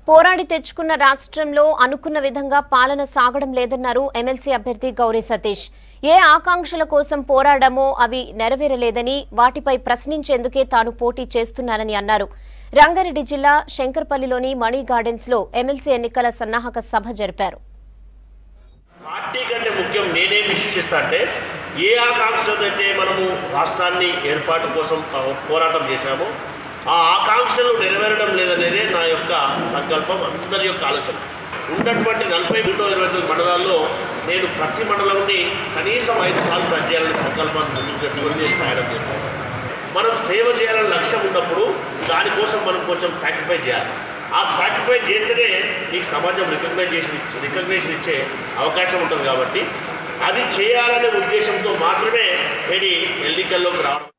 పోరాడి తెచ్చుకున్న రాష్ట్రంలో అనుకున్న విధంగా పాలన సాగడం లేదన్నారు ఎమ్మెల్సీ అభ్యర్థి గౌరీ సతీష్ ఏ ఆకాంక్షల కోసం పోరాడామో అవి నెరవేరలేదని వాటిపై ప్రశ్నించేందుకే తాను పోటీ చేస్తున్నానని అన్నారు రంగారెడ్డి జిల్లా శంకర్పల్లిలోని మణి గార్డెన్స్ లో ఎమ్మెల్సీ ఎన్నికల సన్నాహక సభ జరిపారు పార్టీ కంటే ముఖ్యం నేనేం విశ్వసిస్తా అంటే ఏ ఆకాంక్షతో అయితే మనము రాష్ట్రాన్ని ఏర్పాటు కోసం పో- పోరాటం చేశామో ఆ ఆకాంక్షలు నెరవేరడం లేదనేదే నా యొక్క సంకల్పం అందరి యొక్క ఆలోచన ఉన్నటువంటి నలభై నూట ఇరవై తొమ్మిది మండలాల్లో నేను ప్రతి మండలంని కనీసం ఐదు సార్లు టచ్ చేయాలని సంకల్పాన్ని ముందుకు పెట్టుకొని నేను ప్రయాణం చేస్తాను మనం సేవ చేయాలని లక్ష్యం ఉన్నప్పుడు దానికోసం మనం కొంచెం సాక్రిఫైస్ చేయాలి ఆ సాక్రిఫైస్ చేస్తేనే నీకు సమాజం రికగ్నైజేషన్ ఇచ్చే రికగ్నేషన్ ఇచ్చే అవకాశం ఉంటుంది కాబట్టి అది చేయాలనే ఉద్దేశంతో మాత్రమే నేను ఈ ఎన్నికల్లోకి రావడం